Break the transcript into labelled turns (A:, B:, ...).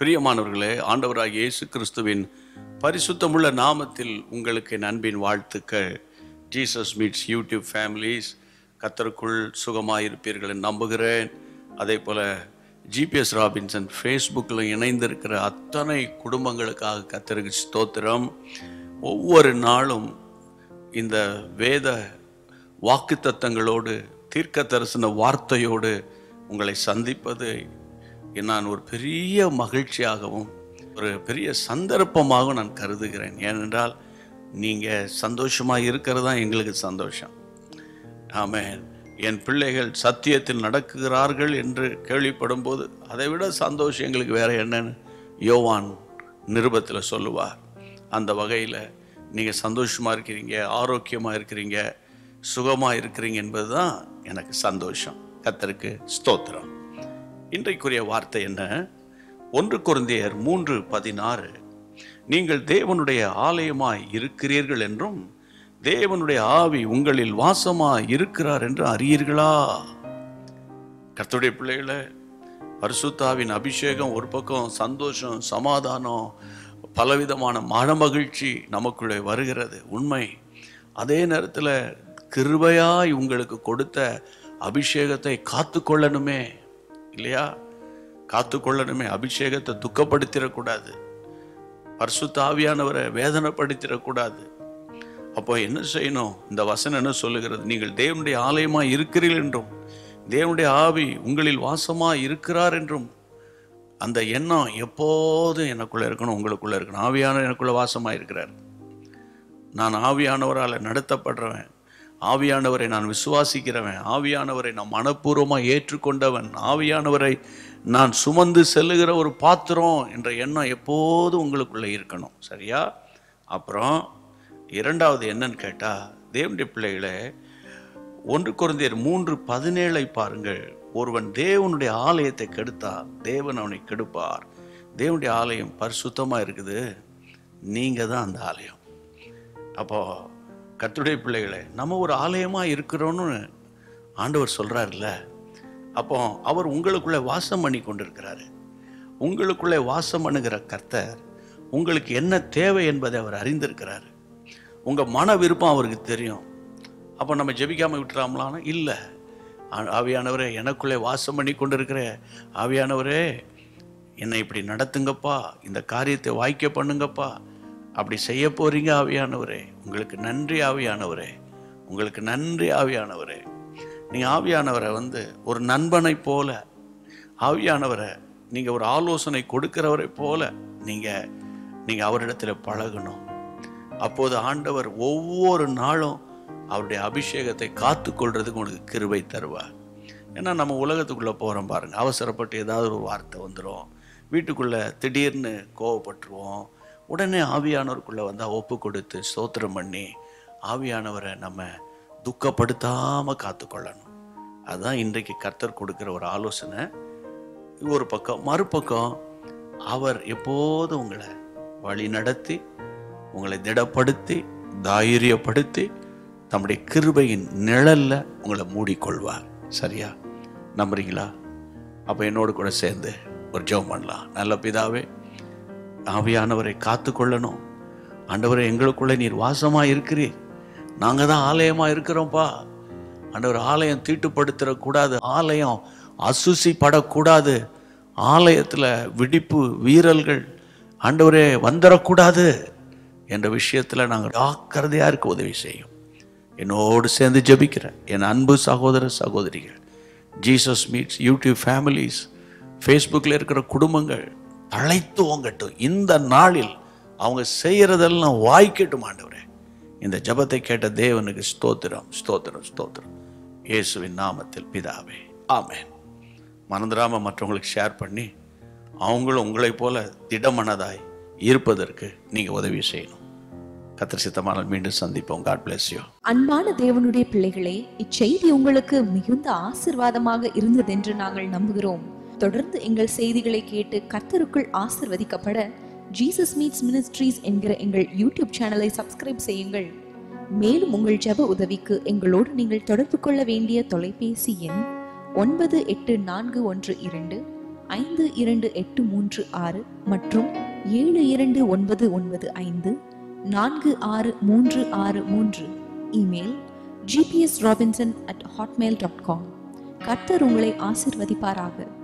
A: பிரியமானவர்களே ஆண்டவராகிய இயேசு கிறிஸ்துவின் பரிசுத்தமுள்ள நாமத்தில் உங்களுக்கு என் அன்பின் வாழ்த்துக்கள் ஜீசஸ் மீட்ஸ் யூடியூப் ஃபேமிலிஸ் கத்தருக்குள் சுகமாயிருப்பீர்கள் என்று நம்புகிறேன் அதே போல் ஜிபிஎஸ் ராபின்சன் ஃபேஸ்புக்கில் இணைந்திருக்கிற அத்தனை குடும்பங்களுக்காக கத்தருக்கு ஸ்தோத்திரம் ஒவ்வொரு நாளும் இந்த வேத வாக்குத்தத்தங்களோடு தீர்க்க தரிசன வார்த்தையோடு உங்களை சந்திப்பது நான் ஒரு பெரிய மகிழ்ச்சியாகவும் ஒரு பெரிய சந்தர்ப்பமாகவும் நான் கருதுகிறேன் ஏனென்றால் நீங்கள் சந்தோஷமாக இருக்கிறது தான் எங்களுக்கு சந்தோஷம் ஆமென் என் பிள்ளைகள் சத்தியத்தில் நடக்குகிறார்கள் என்று கேள்விப்படும் போது அதை விட சந்தோஷம் எங்களுக்கு வேற என்னன்னு யோவான் நிருபத்தில் சொல்லுவார் அந்த வகையில் நீங்கள் சந்தோஷமாக இருக்கிறீங்க ஆரோக்கியமாக இருக்கிறீங்க சுகமாக இருக்கிறீங்க என்பது தான் எனக்கு சந்தோஷம் கத்தருக்கு ஸ்தோத்திரம் இன்றைக்குரிய வார்த்தை என்ன ஒன்று குருந்தியர் மூன்று பதினாறு நீங்கள் தேவனுடைய ஆலயமாய் இருக்கிறீர்கள் என்றும் தேவனுடைய ஆவி உங்களில் வாசமாய் இருக்கிறார் என்று அறியீர்களா கர்த்தருடைய பிள்ளைகளை பரிசுத்தாவின் அபிஷேகம் ஒரு பக்கம் சந்தோஷம் சமாதானம் பலவிதமான மனமகிழ்ச்சி நமக்குள்ளே வருகிறது உண்மை அதே நேரத்தில் கிருபையாய் உங்களுக்கு கொடுத்த அபிஷேகத்தை காத்து கொள்ளணுமே இல்லையா காத்து கொள்ளணுமே அபிஷேகத்தை துக்கப்படுத்திடக்கூடாது பரிசுத்த ஆவியானவரை வேதனைப்படுத்திடக்கூடாது அப்போ என்ன செய்யணும் இந்த வசனம் என்ன சொல்லுகிறது நீங்கள் தேவனுடைய ஆலயமாய் இருக்கிறீர்கள் என்றும் தேவனுடைய ஆவி உங்களில் வாசமாய் இருக்கிறார் என்றும் அந்த எண்ணம் எப்போதும் எனக்குள்ள இருக்கணும் உங்களுக்குள்ள இருக்கணும் ஆவியானவர் எனக்குள்ள வாசமாய் இருக்கிறார் நான் ஆவியானவரால் நடத்தப்படுறவன் ஆவியானவரை நான் விசுவாசிக்கிறவன் ஆவியானவரை நான் மனப்பூர்வமாக ஏற்றுக்கொண்டவன் ஆவியானவரை நான் சுமந்து செல்லுகிற ஒரு பாத்திரம் என்ற எண்ணம் எப்போதும் உங்களுக்குள்ளே இருக்கணும் சரியா அப்புறம் இரண்டாவது என்னன்னு கேட்டால் தேவனுடைய பிள்ளைகளே ஒன்று குறைந்தர் மூன்று பதினேழை பாருங்கள் ஒருவன் தேவனுடைய ஆலயத்தை கெடுத்தால் தேவன் அவனை கெடுப்பார் தேவனுடைய ஆலயம் பரிசுத்தமாக இருக்குது நீங்கள் தான் அந்த ஆலயம் அப்போ கர்த்தருடைய பிள்ளைகளே நம்ம ஒரு ஆலயமாக இருக்கிறோன்னு ஆண்டவர் சொல்கிறாருல்ல அப்போ அவர் உங்களுக்குள்ளே வாசம் பண்ணி கொண்டிருக்கிறாரு உங்களுக்குள்ளே வாசம் பண்ணுகிற கர்த்தர் உங்களுக்கு என்ன தேவை என்பதை அவர் அறிந்திருக்கிறாரு உங்கள் மன விருப்பம் அவருக்கு தெரியும் அப்போ நம்ம ஜெபிக்காமல் விட்டுறாமலான்னா இல்லை ஆ- ஆவியானவரே எனக்குள்ளே வாசம் பண்ணி கொண்டிருக்கிற ஆவியானவரே என்னை இப்படி நடத்துங்கப்பா இந்த காரியத்தை வாய்க்க பண்ணுங்கப்பா அப்படி செய்ய போறீங்க ஆவியானவரே உங்களுக்கு நன்றி ஆவியானவரே உங்களுக்கு நன்றி ஆவியானவரே நீங்கள் ஆவியானவரை வந்து ஒரு நண்பனை போல ஆவியானவரை நீங்கள் ஒரு ஆலோசனை கொடுக்கிறவரை போல நீங்கள் நீங்கள் அவரிடத்தில் பழகணும் அப்போது ஆண்டவர் ஒவ்வொரு நாளும் அவருடைய அபிஷேகத்தை காத்து கொள்றதுக்கு உங்களுக்கு கிருபை தருவார் ஏன்னா நம்ம உலகத்துக்குள்ளே போகிறோம் பாருங்க அவசரப்பட்டு ஏதாவது ஒரு வார்த்தை வந்துடும் வீட்டுக்குள்ளே திடீர்னு கோவப்பட்டுருவோம் உடனே ஆவியானவருக்குள்ளே வந்தால் ஒப்பு கொடுத்து ஸ்தோத்திரம் பண்ணி ஆவியானவரை நம்ம துக்கப்படுத்தாமல் காத்துக்கொள்ளணும் அதுதான் இன்றைக்கு கர்த்தர் கொடுக்குற ஒரு ஆலோசனை ஒரு பக்கம் மறுபக்கம் அவர் எப்போதும் உங்களை வழி நடத்தி உங்களை திடப்படுத்தி தைரியப்படுத்தி தம்முடைய கிருபையின் நிழல்ல உங்களை மூடிக்கொள்வார் சரியா நம்புறீங்களா அப்போ என்னோடு கூட சேர்ந்து ஒரு ஜெபம் பண்ணலாம் நல்ல பிதாவே ஆவியானவரை காத்து கொள்ளணும் ஆண்டவரை எங்களுக்குள்ளே நீர் வாசமாக இருக்கிறீர் நாங்கள் தான் ஆலயமாக இருக்கிறோம்ப்பா ஆண்டவர் ஆலயம் தீட்டுப்படுத்திடக்கூடாது ஆலயம் அசுசி படக்கூடாது ஆலயத்தில் விடிப்பு வீரல்கள் ஆண்டவரே வந்துடக்கூடாது என்ற விஷயத்தில் நாங்கள் ஜாக்கிரதையாக இருக்க உதவி செய்யும் என்னோடு சேர்ந்து ஜெபிக்கிறேன் என் அன்பு சகோதர சகோதரிகள் ஜீசஸ் மீட்ஸ் யூடியூப் ஃபேமிலிஸ் ஃபேஸ்புக்கில் இருக்கிற குடும்பங்கள் அழைத்து ஓங்கட்டும் இந்த நாளில் அவங்க செய்கிறதெல்லாம் வாய்க்கட்டும் ஆண்டவரே இந்த ஜெபத்தை கேட்ட தேவனுக்கு ஸ்தோத்திரம் ஸ்தோத்திரம் ஸ்தோத்திரம் இயேசுவின் நாமத்தில் பிதாவே ஆமென் மறந்துடாம மற்றவங்களுக்கு ஷேர் பண்ணி அவங்களும் உங்களைப் போல திடமனதாய் இருப்பதற்கு நீங்கள் உதவி செய்யணும் கத்திர சித்தமானால் மீண்டும் சந்திப்போம் காட் bless you
B: அன்பான தேவனுடைய பிள்ளைகளே இச்செய்தி உங்களுக்கு மிகுந்த ஆசிர்வாதமாக இருந்ததென்று நாங்கள் நம்புகிறோம் தொடர்ந்து எங்கள் செய்திகளை கேட்டு கர்த்தருக்குள் ஆசிர்வதிக்கப்பட ஜீசஸ் மீட்ஸ் மினிஸ்ட்ரீஸ் என்கிற எங்கள் யூடியூப் சேனலை சப்ஸ்கிரைப் செய்யுங்கள் மேலும் உங்கள் ஜெப உதவிக்கு எங்களோடு நீங்கள் தொடர்பு கொள்ள வேண்டிய தொலைபேசி எண் ஒன்பது எட்டு நான்கு ஒன்று இரண்டு ஐந்து இரண்டு எட்டு மூன்று ஆறு மற்றும் ஏழு இரண்டு ஒன்பது ஒன்பது ஐந்து நான்கு ஆறு மூன்று ஆறு மூன்று email GPS Robinson at hotmail dot com கர்த்தர் உங்களை ஆசிர்வதிப்பாராக